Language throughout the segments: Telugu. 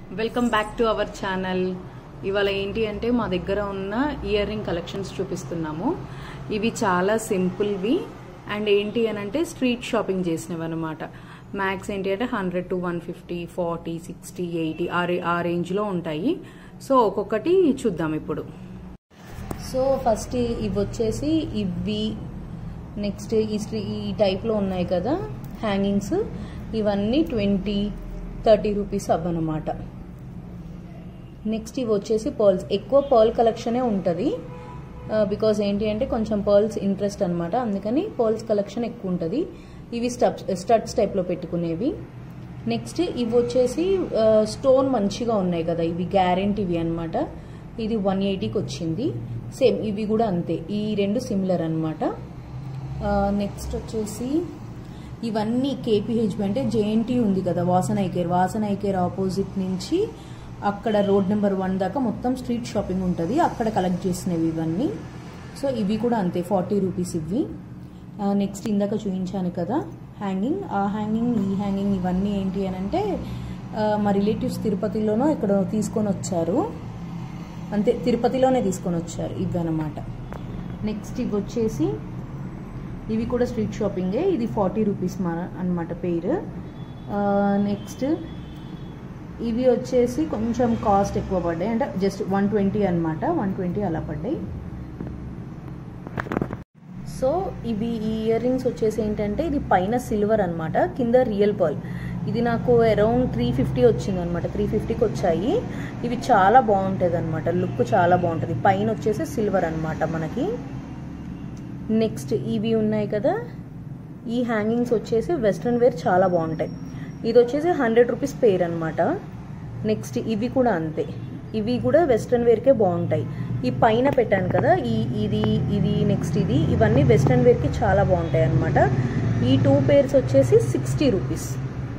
welcome back to our channel ఇవాళ ఏంటి అంటే మా దగ్గర ఉన్న ఇయర్ రింగ్ కలెక్షన్స్ చూపిస్తున్నాము ఇవి చాలా సింపుల్వి అండ్ ఏంటి అని అంటే స్ట్రీట్ షాపింగ్ చేసినవి అనమాట మ్యాక్స్ ఏంటి అంటే hundred to one fifty forty sixty eighty ఆ రే ఆ రేంజ్లో ఉంటాయి సో ఒక్కొక్కటి చూద్దాం ఇప్పుడు సో ఫస్ట్ ఇవి వచ్చేసి ఇవి నెక్స్ట్ ఈ ఈ టైప్లో ఉన్నాయి కదా హ్యాంగింగ్స్ ఇవన్నీ ట్వంటీ థర్టీ రూపీస్ అవ్వనమాట నెక్స్ట్ ఇవి వచ్చేసి పర్ల్స్ ఎక్కువ పర్ల్ కలెక్షనే ఉంటుంది బికాజ్ ఏంటి అంటే కొంచెం పర్ల్స్ ఇంట్రెస్ట్ అనమాట అందుకని పర్ల్స్ కలెక్షన్ ఎక్కువ ఉంటుంది ఇవి స్టప్ స్టడ్స్ టైప్లో పెట్టుకునేవి నెక్స్ట్ ఇవి వచ్చేసి స్టోన్ మంచిగా ఉన్నాయి కదా ఇవి గ్యారెంటీవి అనమాట ఇది వన్ ఎయిటీకి వచ్చింది సేమ్ ఇవి కూడా అంతే ఈ రెండు సిమిలర్ అనమాట నెక్స్ట్ వచ్చేసి ఇవన్నీ కేపీహెచ్బి అంటే జేఎన్టీ ఉంది కదా వాసన ఐకేర్ వాసన ఐకేర్ ఆపోజిట్ నుంచి అక్కడ రోడ్ నెంబర్ వన్ దాకా మొత్తం స్ట్రీట్ షాపింగ్ ఉంటుంది అక్కడ కలెక్ట్ చేసినవి ఇవన్నీ సో ఇవి కూడా అంతే ఫార్టీ రూపీస్ ఇవి నెక్స్ట్ ఇందాక చూపించాను కదా హ్యాంగింగ్ ఆ హ్యాంగింగ్ ఈ హ్యాంగింగ్ ఇవన్నీ ఏంటి అని అంటే మా రిలేటివ్స్ తిరుపతిలోనో ఇక్కడ తీసుకొని వచ్చారు అంతే తిరుపతిలోనే తీసుకొని వచ్చారు ఇవి అనమాట నెక్స్ట్ ఇవి వచ్చేసి ఇవి కూడా స్ట్రీట్ షాపింగే ఇది ఫార్టీ రూపీస్ మా అనమాట పేరు నెక్స్ట్ ఇవి వచ్చేసి కొంచెం కాస్ట్ ఎక్కువ పడ్డాయి అంటే జస్ట్ వన్ ట్వంటీ అనమాట వన్ ట్వంటీ అలా పడ్డాయి సో ఇవి ఈ ఇయర్ రింగ్స్ వచ్చేసి ఏంటంటే ఇది పైన సిల్వర్ అనమాట కింద రియల్ పర్ల్ ఇది నాకు అరౌండ్ త్రీ ఫిఫ్టీ వచ్చింది అనమాట త్రీ ఫిఫ్టీకి వచ్చాయి ఇవి చాలా బాగుంటుంది అనమాట లుక్ చాలా బాగుంటుంది పైన వచ్చేసి సిల్వర్ అనమాట మనకి నెక్స్ట్ ఇవి ఉన్నాయి కదా ఈ హ్యాంగింగ్స్ వచ్చేసి వెస్ట్రన్ వేర్ చాలా బాగుంటాయి ఇది వచ్చేసి హండ్రెడ్ రూపీస్ పేర్ అనమాట నెక్స్ట్ ఇవి కూడా అంతే ఇవి కూడా వెస్ట్రన్ వేర్కే బాగుంటాయి ఈ పైన పెట్టాను కదా ఈ ఇది ఇది నెక్స్ట్ ఇది ఇవన్నీ వెస్ట్రన్ వేర్కి చాలా బాగుంటాయి అనమాట ఈ టూ పేర్స్ వచ్చేసి సిక్స్టీ రూపీస్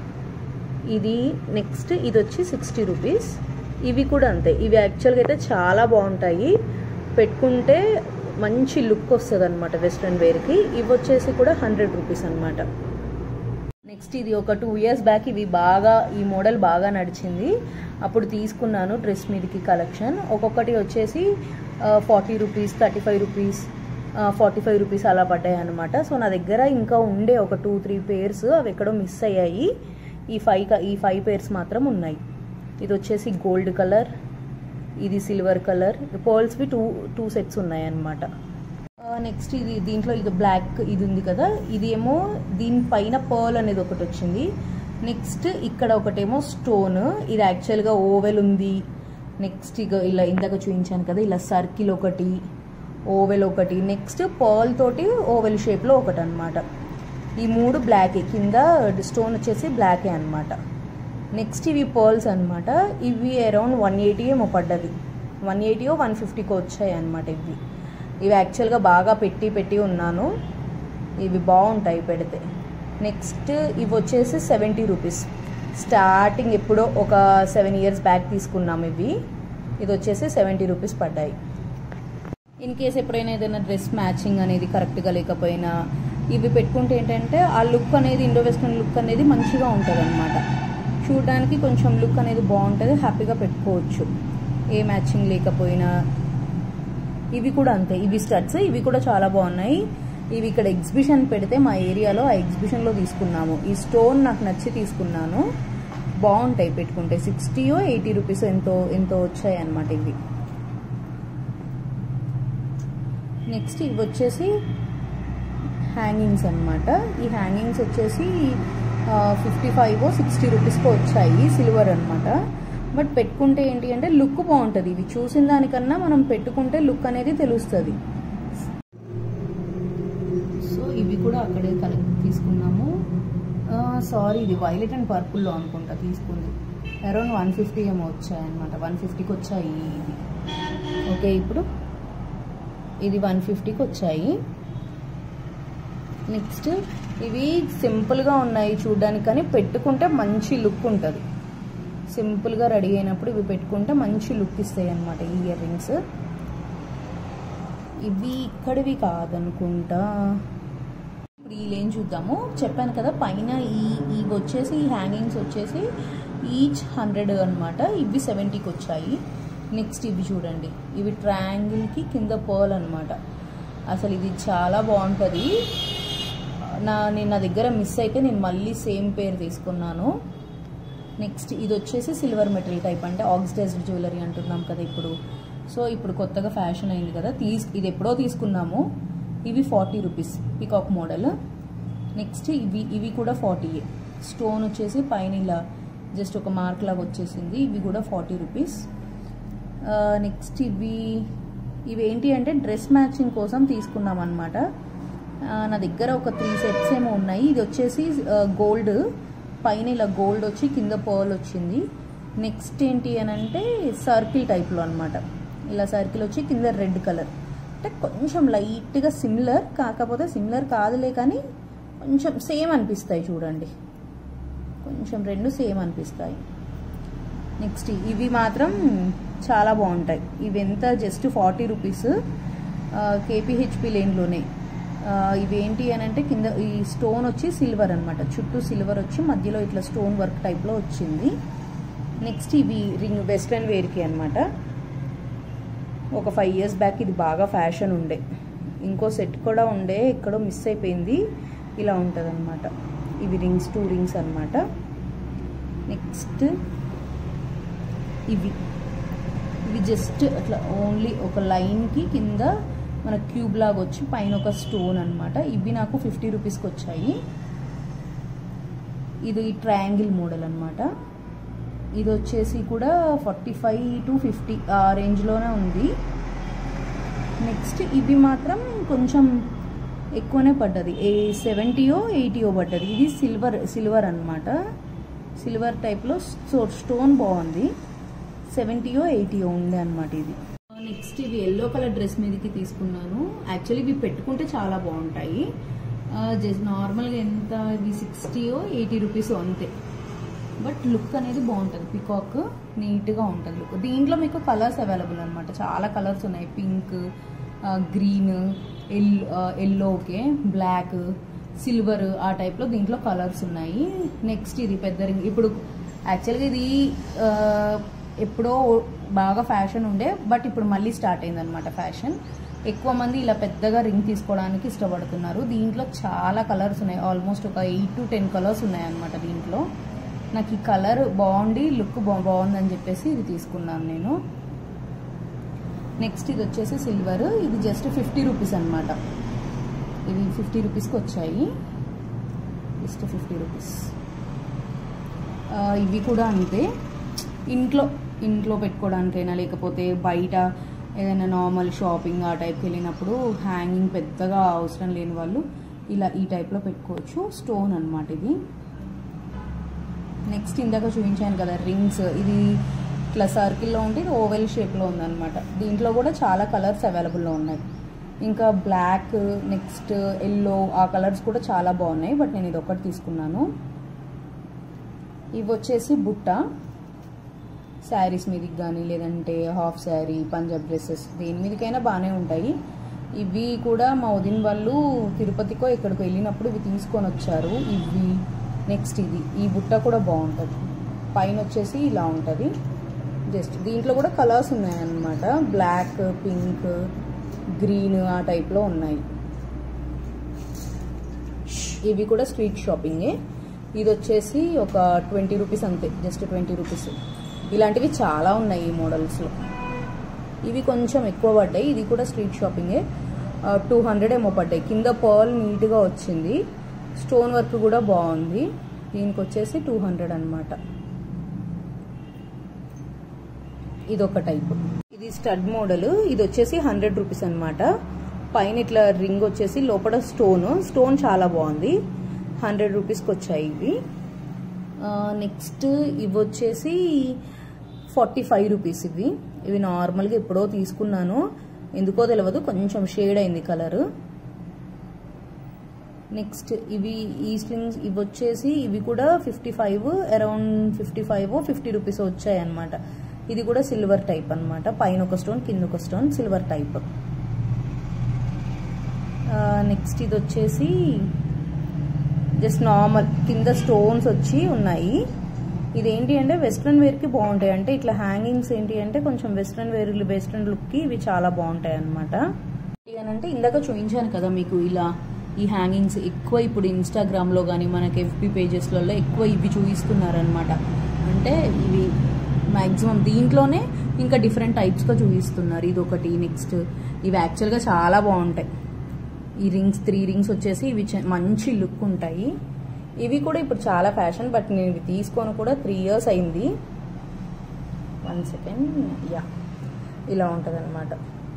ఇది నెక్స్ట్ ఇది వచ్చి సిక్స్టీ రూపీస్ ఇవి కూడా అంతే ఇవి యాక్చువల్గా అయితే చాలా బాగుంటాయి పెట్టుకుంటే మంచి లుక్ వస్తుంది అనమాట వెస్ట్రన్ వేర్కి ఇవి వచ్చేసి కూడా హండ్రెడ్ రూపీస్ అనమాట నెక్స్ట్ ఇది ఒక టూ ఇయర్స్ బ్యాక్ ఇవి బాగా ఈ మోడల్ బాగా నడిచింది అప్పుడు తీసుకున్నాను డ్రెస్ మీదకి కలెక్షన్ ఒక్కొక్కటి వచ్చేసి forty rupees thirty five rupees forty five rupees అలా పడ్డాయి అనమాట సో నా దగ్గర ఇంకా ఉండే ఒక టూ త్రీ పేర్స్ అవి ఎక్కడో మిస్ అయ్యాయి ఈ ఫైవ్ ఈ ఫైవ్ పేర్స్ మాత్రం ఉన్నాయి ఇది వచ్చేసి గోల్డ్ కలర్ ఇది సిల్వర్ కలర్ పర్ల్స్వి టూ టూ సెట్స్ ఉన్నాయి అన్నమాట నెక్స్ట్ ఇది దీంట్లో ఇది బ్లాక్ ఇది ఉంది కదా ఇది ఏమో దీనిపైన పర్ల్ అనేది ఒకటి వచ్చింది నెక్స్ట్ ఇక్కడ ఒకటేమో స్టోన్ ఇది యాక్చువల్గా ఓవెల్ ఉంది నెక్స్ట్ ఇక ఇలా ఇందాక చూపించాను కదా ఇలా సర్కిల్ ఒకటి ఓవెల్ ఒకటి నెక్స్ట్ పర్ల్ తోటి ఓవెల్ షేప్లో ఒకటి అనమాట ఈ మూడు బ్లాకే కింద స్టోన్ వచ్చేసి బ్లాకే అనమాట నెక్స్ట్ ఇవి పర్ల్స్ అనమాట ఇవి అరౌండ్ వన్ ఎయిటీ ఏమో పడ్డది వన్ ఎయిటీయో వన్ ఫిఫ్టీకో వచ్చాయి అనమాట ఇవి ఇవి యాక్చువల్గా బాగా పెట్టి పెట్టి ఉన్నాను ఇవి బాగుంటాయి పెడితే నెక్స్ట్ ఇవి వచ్చేసి సెవెంటీ రూపీస్ స్టార్టింగ్ ఎప్పుడో ఒక సెవెన్ ఇయర్స్ బ్యాక్ తీసుకున్నాం ఇవి ఇది వచ్చేసి సెవెంటీ రూపీస్ పడ్డాయి ఇన్ కేస్ ఎప్పుడైనా ఏదైనా డ్రెస్ మ్యాచింగ్ అనేది కరెక్ట్గా లేకపోయినా ఇవి పెట్టుకుంటే ఏంటంటే ఆ లుక్ అనేది ఇండో వెస్ట్రన్ లుక్ అనేది మంచిగా ఉంటుంది అనమాట చూడడానికి కొంచెం లుక్ అనేది బాగుంటుంది హ్యాపీగా పెట్టుకోవచ్చు ఏ మ్యాచింగ్ లేకపోయినా ఇవి కూడా అంతే ఇవి స్టడ్స్ ఇవి కూడా చాలా బాగున్నాయి ఇవి ఇక్కడ ఎగ్జిబిషన్ పెడితే మా ఏరియాలో ఆ ఎగ్జిబిషన్లో తీసుకున్నాము ఈ స్టోన్ నాకు నచ్చి తీసుకున్నాను బాగుంటాయి పెట్టుకుంటే సిక్స్టీయో ఎయిటీ రూపీస్ ఎంతో ఎంతో వచ్చాయి అనమాట ఇవి నెక్స్ట్ ఇవి వచ్చేసి హ్యాంగింగ్స్ అనమాట ఈ హ్యాంగింగ్స్ వచ్చేసి ఫిఫ్టీ ఫైవ్ సిక్స్టీ రూపీస్కి వచ్చాయి సిల్వర్ అనమాట బట్ పెట్టుకుంటే ఏంటి అంటే లుక్ బాగుంటుంది ఇవి చూసిన దానికన్నా మనం పెట్టుకుంటే లుక్ అనేది తెలుస్తుంది సో ఇవి కూడా అక్కడే కలెక్ట్ తీసుకున్నాము సారీ ఇది వైలెట్ అండ్ పర్పుల్లో అనుకుంటా తీసుకుంది అరౌండ్ వన్ ఫిఫ్టీ ఏమో వచ్చాయి అనమాట వన్ ఫిఫ్టీకి వచ్చాయి ఇది ఓకే ఇప్పుడు ఇది వన్ ఫిఫ్టీకి వచ్చాయి నెక్స్ట్ ఇవి సింపుల్గా ఉన్నాయి చూడడానికి కానీ పెట్టుకుంటే మంచి లుక్ ఉంటుంది సింపుల్గా రెడీ అయినప్పుడు ఇవి పెట్టుకుంటే మంచి లుక్ ఇస్తాయి అనమాట ఈ ఇయర్ రింగ్స్ ఇవి ఇక్కడివి కాదనుకుంటా ఇప్పుడు ఈ లేన్ చూద్దాము చెప్పాను కదా పైన ఈ ఇవి వచ్చేసి ఈ హ్యాంగింగ్స్ వచ్చేసి ఈచ్ హండ్రెడ్ అనమాట ఇవి సెవెంటీకి వచ్చాయి నెక్స్ట్ ఇవి చూడండి ఇవి ట్రయాంగిల్కి కింద పర్ల్ అనమాట అసలు ఇది చాలా బాగుంటుంది నా నేను నా దగ్గర మిస్ అయితే నేను మళ్ళీ సేమ్ పేరు తీసుకున్నాను నెక్స్ట్ ఇది వచ్చేసి సిల్వర్ మెటల్ టైప్ అంటే ఆక్సిడైజ్డ్ జ్యువెలరీ అంటున్నాం కదా ఇప్పుడు సో ఇప్పుడు కొత్తగా ఫ్యాషన్ అయింది కదా తీస్ ఇది ఎప్పుడో తీసుకున్నాము ఇవి forty rupees peacock model next ఇవి ఇవి కూడా ఫార్టీ స్టోన్ వచ్చేసి పైన ఇలా జస్ట్ ఒక మార్క్ లాగా వచ్చేసింది ఇవి కూడా ఫార్టీ రూపీస్ నెక్స్ట్ ఇవి ఇవి ఏంటి అంటే డ్రెస్ మ్యాచింగ్ కోసం తీసుకున్నాం అనమాట నా దగ్గర ఒక త్రీ సెట్స్ ఏమో ఉన్నాయి ఇది వచ్చేసి గోల్డ్ పైన ఇలా గోల్డ్ వచ్చి కింద పర్ల్ వచ్చింది నెక్స్ట్ ఏంటి అని అంటే సర్కిల్ టైప్లో అనమాట ఇలా సర్కిల్ వచ్చి కింద రెడ్ కలర్ అంటే కొంచెం లైట్గా సిమిలర్ కాకపోతే సిమిలర్ కాదులే కానీ కొంచెం సేమ్ అనిపిస్తాయి చూడండి కొంచెం రెండు సేమ్ అనిపిస్తాయి నెక్స్ట్ ఇవి మాత్రం చాలా బాగుంటాయి ఇవి ఎంత జస్ట్ ఫార్టీ రూపీస్ కేపీహెచ్పి లేన్లోనే ఇవి ఏంటి అని అంటే కింద ఈ స్టోన్ వచ్చి సిల్వర్ అనమాట చుట్టూ సిల్వర్ వచ్చి మధ్యలో ఇట్లా స్టోన్ వర్క్ టైప్లో వచ్చింది నెక్స్ట్ ఇవి రింగ్ వెస్ట్రన్ వేర్కి అనమాట ఒక ఫైవ్ ఇయర్స్ బ్యాక్ ఇది బాగా ఫ్యాషన్ ఉండే ఇంకో సెట్ కూడా ఉండే ఎక్కడో మిస్ అయిపోయింది ఇలా ఉంటుంది అనమాట ఇవి రింగ్స్ టూ రింగ్స్ అనమాట నెక్స్ట్ ఇవి ఇవి జస్ట్ అట్లా ఓన్లీ ఒక లైన్కి కింద మన క్యూబ్ లాగా వచ్చి పైన ఒక స్టోన్ అనమాట ఇవి నాకు ఫిఫ్టీ రూపీస్కి వచ్చాయి ఇది ట్రయాంగిల్ మోడల్ అనమాట ఇది వచ్చేసి కూడా ఫార్టీ ఫైవ్ టు ఫిఫ్టీ ఆ రేంజ్లోనే ఉంది నెక్స్ట్ ఇవి మాత్రం కొంచెం ఎక్కువనే పడ్డది ఏ సెవెంటీయో ఎయిటీయో పడ్డది ఇది సిల్వర్ సిల్వర్ అనమాట సిల్వర్ టైప్లో స్టోన్ బాగుంది సెవెంటీయో ఎయిటీయో ఉండే అనమాట ఇది నెక్స్ట్ ఇవి ఎల్లో కలర్ డ్రెస్ మీదకి తీసుకున్నాను యాక్చువల్లీ ఇవి పెట్టుకుంటే చాలా బాగుంటాయి జస్ట్ నార్మల్గా ఎంత ఇవి సిక్స్టీయో ఎయిటీ రూపీస్ అంతే బట్ లుక్ అనేది బాగుంటుంది పికాక్ నీట్గా ఉంటుంది లుక్ దీంట్లో మీకు కలర్స్ అవైలబుల్ అనమాట చాలా కలర్స్ ఉన్నాయి పింక్ గ్రీన్ ఎల్ ఎల్లో ఓకే బ్లాక్ సిల్వర్ ఆ టైప్లో దీంట్లో కలర్స్ ఉన్నాయి నెక్స్ట్ ఇది పెద్ద రింగ్ ఇప్పుడు యాక్చువల్గా ఇది ఎప్పుడో బాగా ఫ్యాషన్ ఉండే బట్ ఇప్పుడు మళ్ళీ స్టార్ట్ అయింది అనమాట ఫ్యాషన్ ఎక్కువ మంది ఇలా పెద్దగా రింగ్ తీసుకోవడానికి ఇష్టపడుతున్నారు దీంట్లో చాలా కలర్స్ ఉన్నాయి ఆల్మోస్ట్ ఒక ఎయిట్ టు టెన్ కలర్స్ ఉన్నాయి అనమాట దీంట్లో నాకు ఈ కలర్ బాగుండి లుక్ బాగుందని చెప్పేసి ఇది తీసుకున్నాను నేను నెక్స్ట్ ఇది వచ్చేసి సిల్వర్ ఇది జస్ట్ ఫిఫ్టీ రూపీస్ అనమాట ఇవి ఫిఫ్టీ రూపీస్కి వచ్చాయి జస్ట్ ఫిఫ్టీ రూపీస్ ఇవి కూడా అంతే ఇంట్లో ఇంట్లో పెట్టుకోవడానికైనా లేకపోతే బయట ఏదైనా నార్మల్ షాపింగ్ ఆ టైప్కి వెళ్ళినప్పుడు హ్యాంగింగ్ పెద్దగా అవసరం లేని వాళ్ళు ఇలా ఈ టైప్లో పెట్టుకోవచ్చు స్టోన్ అనమాట ఇది నెక్స్ట్ ఇందాక చూపించాను కదా రింగ్స్ ఇది ఇట్లా సర్కిల్లో ఉంటే ఇది ఓవెల్ షేప్లో ఉందన్నమాట దీంట్లో కూడా చాలా కలర్స్ అవైలబుల్లో ఉన్నాయి ఇంకా బ్లాక్ నెక్స్ట్ ఎల్లో ఆ కలర్స్ కూడా చాలా బాగున్నాయి బట్ నేను ఇది ఒకటి తీసుకున్నాను ఇవి వచ్చేసి బుట్ట శారీస్ మీదకి కానీ లేదంటే హాఫ్ శారీ పంజాబ్ డ్రెస్సెస్ దేని మీదకైనా బాగానే ఉంటాయి ఇవి కూడా మా వదిన వాళ్ళు తిరుపతికో ఇక్కడికి వెళ్ళినప్పుడు ఇవి తీసుకొని వచ్చారు ఇవి నెక్స్ట్ ఇది ఈ బుట్ట కూడా బాగుంటుంది పైన వచ్చేసి ఇలా ఉంటుంది జస్ట్ దీంట్లో కూడా కలర్స్ ఉన్నాయన్నమాట బ్లాక్ పింక్ గ్రీన్ ఆ టైప్లో ఉన్నాయి ఇవి కూడా స్ట్రీట్ షాపింగే ఇది వచ్చేసి ఒక ట్వంటీ రూపీస్ అంతే జస్ట్ ట్వంటీ రూపీస్ ఇలాంటివి చాలా ఉన్నాయి ఈ మోడల్స్లో ఇవి కొంచెం ఎక్కువ పడ్డాయి ఇది కూడా స్ట్రీట్ షాపింగే టూ హండ్రెడ్ ఏమో పడ్డాయి కింద పర్ల్ నీట్గా వచ్చింది స్టోన్ వర్క్ కూడా బాగుంది దీనికి వచ్చేసి టూ హండ్రెడ్ అనమాట ఇది ఒక టైప్ ఇది స్టడ్ మోడల్ ఇది వచ్చేసి హండ్రెడ్ రూపీస్ అనమాట పైన ఇట్లా రింగ్ వచ్చేసి లోపల స్టోన్ స్టోన్ చాలా బాగుంది హండ్రెడ్ రూపీస్కి వచ్చాయి ఇవి నెక్స్ట్ ఇవి వచ్చేసి ఫార్టీ ఫైవ్ రూపీస్ ఇవి ఇవి నార్మల్గా ఎప్పుడో తీసుకున్నాను ఎందుకో తెలియదు కొంచెం షేడ్ అయింది కలర్ నెక్స్ట్ ఇవి ఈ స్లింగ్స్ ఇవి వచ్చేసి ఇవి కూడా fifty five around fifty five fifty rupees వచ్చాయి అనమాట ఇది కూడా సిల్వర్ టైప్ అనమాట పైన ఒక స్టోన్ కింద ఒక స్టోన్ సిల్వర్ టైప్ నెక్స్ట్ ఇది వచ్చేసి జస్ట్ నార్మల్ కింద స్టోన్స్ వచ్చి ఉన్నాయి ఇదేంటి అంటే వెస్ట్రన్ వేర్కి బాగుంటాయి అంటే ఇట్లా హ్యాంగింగ్స్ ఏంటి అంటే కొంచెం వెస్ట్రన్ వేర్ వెస్ట్రన్ లుక్కి ఇవి చాలా బాగుంటాయి అనమాట అంటే ఇందాక చూపించాను కదా మీకు ఇలా ఈ హ్యాంగింగ్స్ ఎక్కువ ఇప్పుడు ఇన్స్టాగ్రామ్లో కానీ మనకి ఎఫ్బి పేజెస్లలో ఎక్కువ ఇవి చూపిస్తున్నారనమాట అంటే ఇవి మ్యాక్సిమం దీంట్లోనే ఇంకా డిఫరెంట్ టైప్స్గా చూపిస్తున్నారు ఇది ఒకటి నెక్స్ట్ ఇవి యాక్చువల్గా చాలా బాగుంటాయి ఈ రింగ్స్ త్రీ రింగ్స్ వచ్చేసి ఇవి చ- మంచి లుక్ ఉంటాయి ఇవి కూడా ఇప్పుడు చాలా ఫ్యాషన్ బట్ నేను ఇవి తీసుకొని కూడా త్రీ ఇయర్స్ అయింది వన్ సెకండ్ యా ఇలా ఉంటుంది అనమాట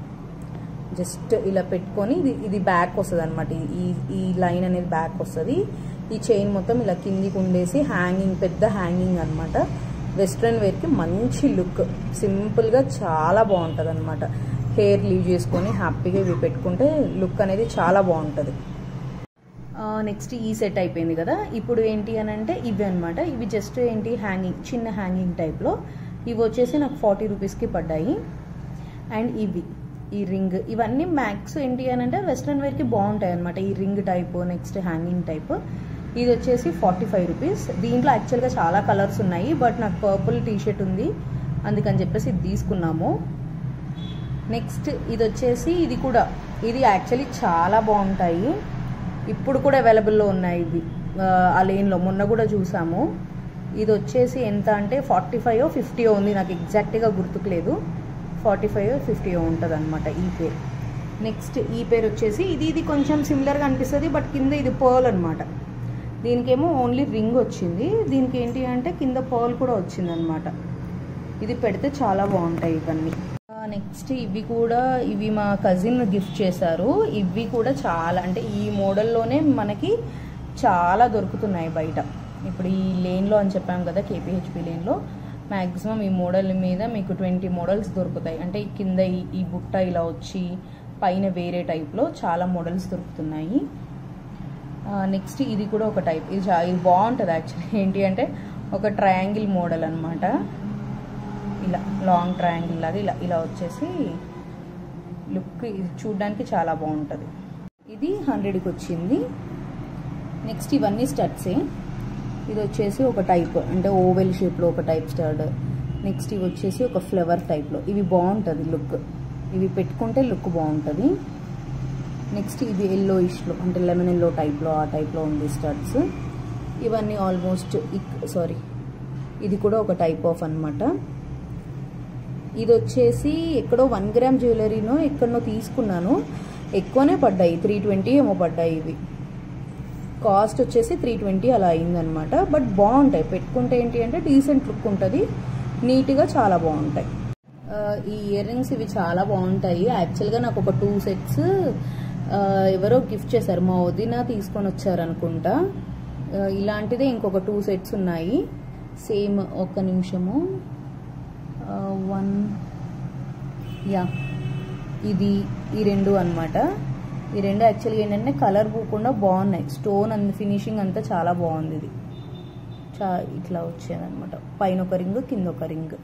జస్ట్ ఇలా పెట్టుకొని ఇది ఇది బ్యాక్ వస్తుంది అనమాట ఈ ఈ లైన్ అనేది బ్యాక్ వస్తుంది ఈ చైన్ మొత్తం ఇలా కిందికి ఉండేసి హ్యాంగింగ్ పెద్ద హ్యాంగింగ్ అనమాట వెస్ట్రన్ వేర్కి మంచి లుక్ సింపుల్గా చాలా బాగుంటుంది అనమాట హెయిర్ లీవ్ చేసుకొని హ్యాపీగా ఇవి పెట్టుకుంటే లుక్ అనేది చాలా బాగుంటుంది నెక్స్ట్ ఈ సెట్ అయిపోయింది కదా ఇప్పుడు ఏంటి అని అంటే ఇవి అనమాట ఇవి జస్ట్ ఏంటి హ్యాంగింగ్ చిన్న హ్యాంగింగ్ టైప్లో ఇవి వచ్చేసి నాకు ఫార్టీ రూపీస్కి పడ్డాయి అండ్ ఇవి ఈ రింగ్ ఇవన్నీ మ్యాక్స్ ఏంటి అని అంటే వెస్ట్రన్ వేర్కి బాగుంటాయి అనమాట ఈ ring type next hanging type ఇది వచ్చేసి ఫార్టీ ఫైవ్ రూపీస్ దీంట్లో యాక్చువల్గా చాలా కలర్స్ ఉన్నాయి బట్ నాకు పర్పుల్ టీ షర్ట్ ఉంది అందుకని చెప్పేసి ఇది తీసుకున్నాము నెక్స్ట్ ఇది వచ్చేసి ఇది కూడా ఇది యాక్చువల్లీ చాలా బాగుంటాయి ఇప్పుడు కూడా అవైలబుల్లో ఉన్నాయి ఇవి ఆ, ఆ లేన్లో మొన్న కూడా చూసాము ఇది వచ్చేసి ఎంత అంటే ఫార్టీ ఫైవ్ ఫిఫ్టీ ఉంది నాకు ఎగ్జాక్ట్గా గుర్తుకులేదు ఫార్టీ ఫైవ్ ఫిఫ్టీ ఉంటుంది అనమాట ఈ పేరు నెక్స్ట్ ఈ పేరు వచ్చేసి ఇది ఇది కొంచెం సిమిలర్గా అనిపిస్తుంది బట్ కింద ఇది పర్ల్ అనమాట దీనికేమో ఓన్లీ రింగ్ వచ్చింది దీనికి ఏంటి అంటే కింద పర్ల్ కూడా వచ్చిందనమాట ఇది పెడితే చాలా బాగుంటాయి ఇవన్నీ నెక్స్ట్ ఇవి కూడా ఇవి మా కజిన్ గిఫ్ట్ చేశారు ఇవి కూడా చాలా అంటే ఈ మోడల్లోనే మనకి చాలా దొరుకుతున్నాయి బయట ఇప్పుడు ఈ లేన్లో అని చెప్పాం కదా కేపీహెచ్పి లేన్లో మ్యాక్సిమం ఈ మోడల్ మీద మీకు ట్వంటీ మోడల్స్ దొరుకుతాయి అంటే ఈ కింద ఈ- ఈ బుట్ట ఇలా వచ్చి పైన వేరే టైప్లో చాలా మోడల్స్ దొరుకుతున్నాయి నెక్స్ట్ ఇది కూడా ఒక టైప్ ఇది చా- ఇది బాగుంటుంది యాక్చువల్లీ ఏంటి అంటే ఒక ట్రయాంగిల్ మోడల్ అన్నమాట ఇలా లాంగ్ ట్రయాంగిల్ లాగా ఇలా ఇలా వచ్చేసి లుక్ ఇది చూడడానికి చాలా బాగుంటుంది ఇది హండ్రెడ్కి వచ్చింది నెక్స్ట్ ఇవన్నీ స్టడ్సే ఇది వచ్చేసి ఒక టైప్ అంటే ఓవెల్ షేప్లో ఒక టైప్ స్టడ్ నెక్స్ట్ ఇవి వచ్చేసి ఒక ఫ్లవర్ టైప్లో ఇవి బాగుంటుంది లుక్ ఇవి పెట్టుకుంటే లుక్ బాగుంటుంది నెక్స్ట్ ఇది ఎల్లో ఇష్లో అంటే లెమన్ ఎల్లో టైప్లో ఆ టైప్లో ఉంది స్టడ్స్ ఇవన్నీ ఆల్మోస్ట్ సారీ ఇది కూడా ఒక టైప్ ఆఫ్ అన్నమాట ఇది వచ్చేసి ఎక్కడో వన్ గ్రామ్ జ్యువెలరీనో ఎక్కడనో తీసుకున్నాను ఎక్కువనే పడ్డాయి త్రీ ట్వంటీ ఏమో పడ్డాయి ఇవి కాస్ట్ వచ్చేసి త్రీ ట్వంటీ అలా అయిందనమాట బట్ బాగుంటాయి పెట్టుకుంటే ఏంటి అంటే డీసెంట్ లుక్ ఉంటుంది నీట్గా చాలా బాగుంటాయి ఆ, ఈ ఇయర్ రింగ్స్ ఇవి చాలా బాగుంటాయి యాక్చువల్గా నాకు ఒక టూ సెట్స్ ఎవరో గిఫ్ట్ చేశారు మా వదిన తీసుకొని వచ్చారు అనుకుంటా ఆ, ఇలాంటిదే ఇంకొక టూ సెట్స్ ఉన్నాయి సేమ్ ఒక్క నిమిషము వన్ యా ఇది ఈ రెండు అన్నమాట ఈ రెండు యాక్చువల్గా ఏంటంటే కలర్ పోకుండా బాగున్నాయి స్టోన్ అండ్ ఫినిషింగ్ అంతా చాలా బాగుంది ఇది చా ఇట్లా వచ్చేదన్నమాట పైన ఒక రింగ్ కింద ఒక రింగ్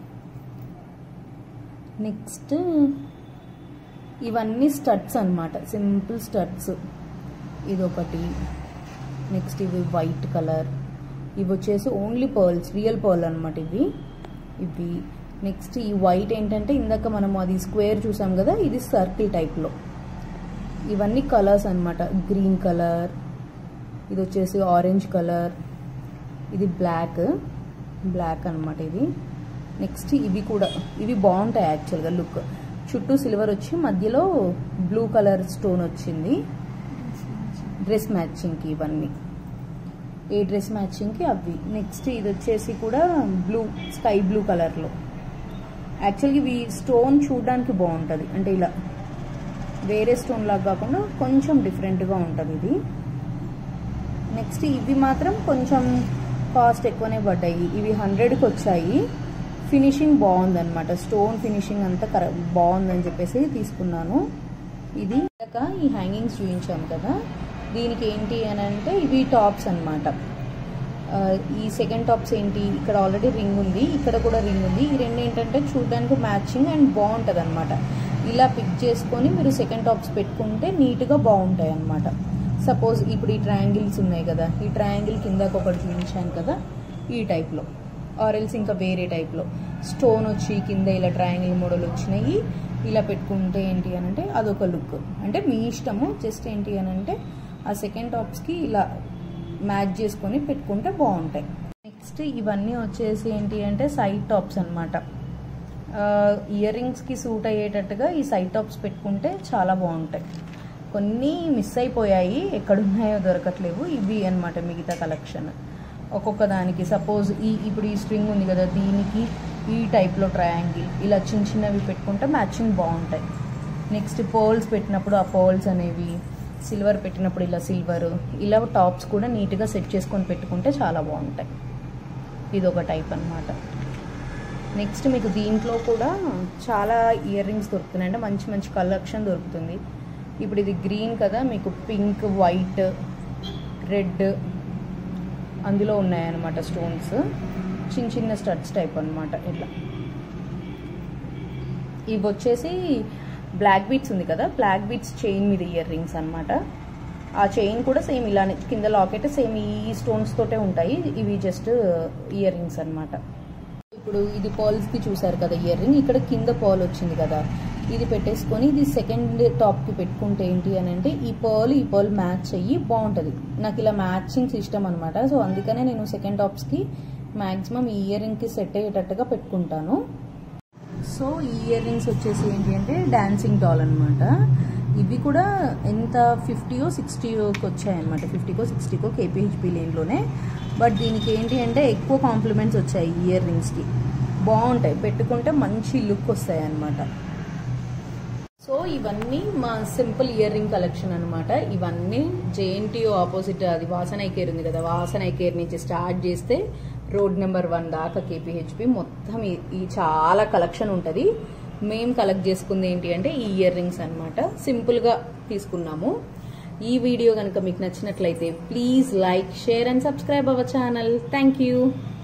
నెక్స్ట్ ఇవన్నీ స్టడ్స్ అన్నమాట సింపుల్ స్టడ్స్ ఇదొకటి నెక్స్ట్ ఇవి వైట్ కలర్ ఇవి వచ్చేసి ఓన్లీ పర్ల్స్ రియల్ పర్ల్ అనమాట ఇవి ఇవి నెక్స్ట్ ఈ వైట్ ఏంటంటే ఇందాక మనం అది స్క్వేర్ చూసాం కదా ఇది సర్కిల్ టైప్లో ఇవన్నీ కలర్స్ అన్నమాట గ్రీన్ కలర్ ఇది వచ్చేసి ఆరెంజ్ కలర్ ఇది బ్లాక్ బ్లాక్ అన్నమాట ఇది నెక్స్ట్ ఇవి కూడా ఇవి బాగుంటాయి యాక్చువల్గా లుక్ చుట్టూ సిల్వర్ వచ్చి మధ్యలో బ్లూ కలర్ స్టోన్ వచ్చింది డ్రెస్ మ్యాచింగ్కి ఇవన్నీ ఏ డ్రెస్ మ్యాచింగ్కి అవి నెక్స్ట్ ఇది వచ్చేసి కూడా బ్లూ స్కై బ్లూ కలర్లో యాక్చువల్గా ఇవి స్టోన్ చూడడానికి బాగుంటుంది అంటే ఇలా వేరే స్టోన్ లాగా కాకుండా కొంచెం డిఫరెంట్గా ఉంటుంది ఇది నెక్స్ట్ ఇవి మాత్రం కొంచెం కాస్ట్ ఎక్కువనే పడ్డాయి ఇవి హండ్రెడ్కి వచ్చాయి ఫినిషింగ్ బాగుందన్నమాట స్టోన్ ఫినిషింగ్ అంతా కర బాగుందని చెప్పేసి తీసుకున్నాను ఇది ఇందాక ఈ హ్యాంగింగ్స్ చూపించాము కదా దీనికి ఏంటి అని అంటే ఇవి టాప్స్ అన్నమాట ఆ, ఈ సెకండ్ టాప్స్ ఏంటి ఇక్కడ ఆల్రెడీ రింగ్ ఉంది ఇక్కడ కూడా రింగ్ ఉంది ఈ రెండు ఏంటంటే చూడడానికి మ్యాచింగ్ అండ్ బాగుంటుంది అనమాట ఇలా పిక్ చేసుకొని మీరు సెకండ్ టాప్స్ పెట్టుకుంటే నీట్గా బాగుంటాయి అనమాట సపోజ్ ఇప్పుడు ఈ ట్రయాంగిల్స్ ఉన్నాయి కదా ఈ ట్రయాంగిల్ కిందకు ఒకటి చూపించాను కదా ఈ టైప్లో ఆరెల్స్ ఇంకా వేరే టైప్లో స్టోన్ వచ్చి కింద ఇలా ట్రయాంగిల్ మోడల్ వచ్చినాయి ఇలా పెట్టుకుంటే ఏంటి అని అంటే అదొక లుక్ అంటే మీ ఇష్టము జస్ట్ ఏంటి అని అంటే ఆ సెకండ్ టాప్స్కి ఇలా మ్యాచ్ చేసుకొని పెట్టుకుంటే బాగుంటాయి నెక్స్ట్ ఇవన్నీ వచ్చేసి ఏంటి అంటే సైడ్ టాప్స్ అనమాట ఇయర్ రింగ్స్కి సూట్ అయ్యేటట్టుగా ఈ సైడ్ టాప్స్ పెట్టుకుంటే చాలా బాగుంటాయి కొన్ని మిస్ అయిపోయాయి ఎక్కడున్నాయో దొరకట్లేవు ఇవి అనమాట మిగతా కలెక్షన్ ఒక్కొక్క దానికి సపోజ్ ఈ ఇప్పుడు ఈ స్ట్రింగ్ ఉంది కదా దీనికి ఈ టైప్లో ట్రయాంగిల్ ఇలా చిన్న చిన్నవి పెట్టుకుంటే మ్యాచింగ్ బాగుంటాయి నెక్స్ట్ పర్ల్స్ పెట్టినప్పుడు ఆ పర్ల్స్ అనేవి సిల్వర్ పెట్టినప్పుడు ఇలా సిల్వర్ ఇలా టాప్స్ కూడా నీట్గా సెట్ చేసుకొని పెట్టుకుంటే చాలా బాగుంటాయి ఇది ఒక టైప్ అనమాట నెక్స్ట్ మీకు దీంట్లో కూడా చాలా ఇయర్ రింగ్స్ దొరుకుతున్నాయి అంటే మంచి మంచి కలెక్షన్ దొరుకుతుంది ఇప్పుడు ఇది గ్రీన్ కదా మీకు పింక్ వైట్ రెడ్ అందులో ఉన్నాయన్నమాట స్టోన్స్ చిన్న చిన్న స్టడ్స్ టైప్ అనమాట ఇట్లా ఇవి వచ్చేసి బ్లాక్ బీట్స్ ఉంది కదా బ్లాక్ బీట్స్ చైన్ మీద ఇయర్ రింగ్స్ అనమాట ఆ చైన్ కూడా సేమ్ ఇలానే కింద లాకెట్ సేమ్ ఈ స్టోన్స్ తోటే ఉంటాయి ఇవి జస్ట్ ఇయర్ రింగ్స్ అనమాట ఇప్పుడు ఇది పర్ల్స్కి చూసారు కదా ఇయర్ రింగ్ ఇక్కడ కింద పర్ల్ వచ్చింది కదా ఇది పెట్టేసుకొని ఇది సెకండ్ టాప్కి పెట్టుకుంటే ఏంటి అని అంటే ఈ పర్ల్ ఈ పర్ల్ మ్యాచ్ అయ్యి బాగుంటుంది నాకు ఇలా మ్యాచింగ్ సిస్టమ్ అనమాట సో అందుకనే నేను సెకండ్ టాప్స్కి మ్యాక్సిమం ఈ ఇయర్ రింగ్కి సెట్ అయ్యేటట్టుగా పెట్టుకుంటాను సో ఈ ఇయర్ రింగ్స్ వచ్చేసి ఏంటి అంటే డాన్సింగ్ డాల్ అనమాట ఇవి కూడా ఎంత ఫిఫ్టీయో సిక్స్టీయోకి వచ్చాయన్నమాట ఫిఫ్టీకో సిక్స్టీకో కేపీహెచ్పి లేన్లోనే బట్ దీనికి ఏంటి అంటే ఎక్కువ కాంప్లిమెంట్స్ వచ్చాయి ఇయర్ రింగ్స్కి బాగుంటాయి పెట్టుకుంటే మంచి లుక్ వస్తాయి అన్నమాట సో ఇవన్నీ మా సింపుల్ ఇయర్ రింగ్ కలెక్షన్ అనమాట ఇవన్నీ జేఎన్టీఓ ఆపోజిట్ అది వాసన ఐకేర్ ఉంది కదా వాసన ఐకేర్ నుంచి స్టార్ట్ చేస్తే రోడ్ నెంబర్ వన్ దాకా కేపీహెచ్పి మొత్తం ఈ- ఈ చాలా కలెక్షన్ ఉంటుంది మేము కలెక్ట్ చేసుకుంది ఏంటి అంటే ఈ ఇయర్ రింగ్స్ అనమాట సింపుల్గా తీసుకున్నాము ఈ వీడియో కనుక మీకు నచ్చినట్లయితే please like share and subscribe our channel thank you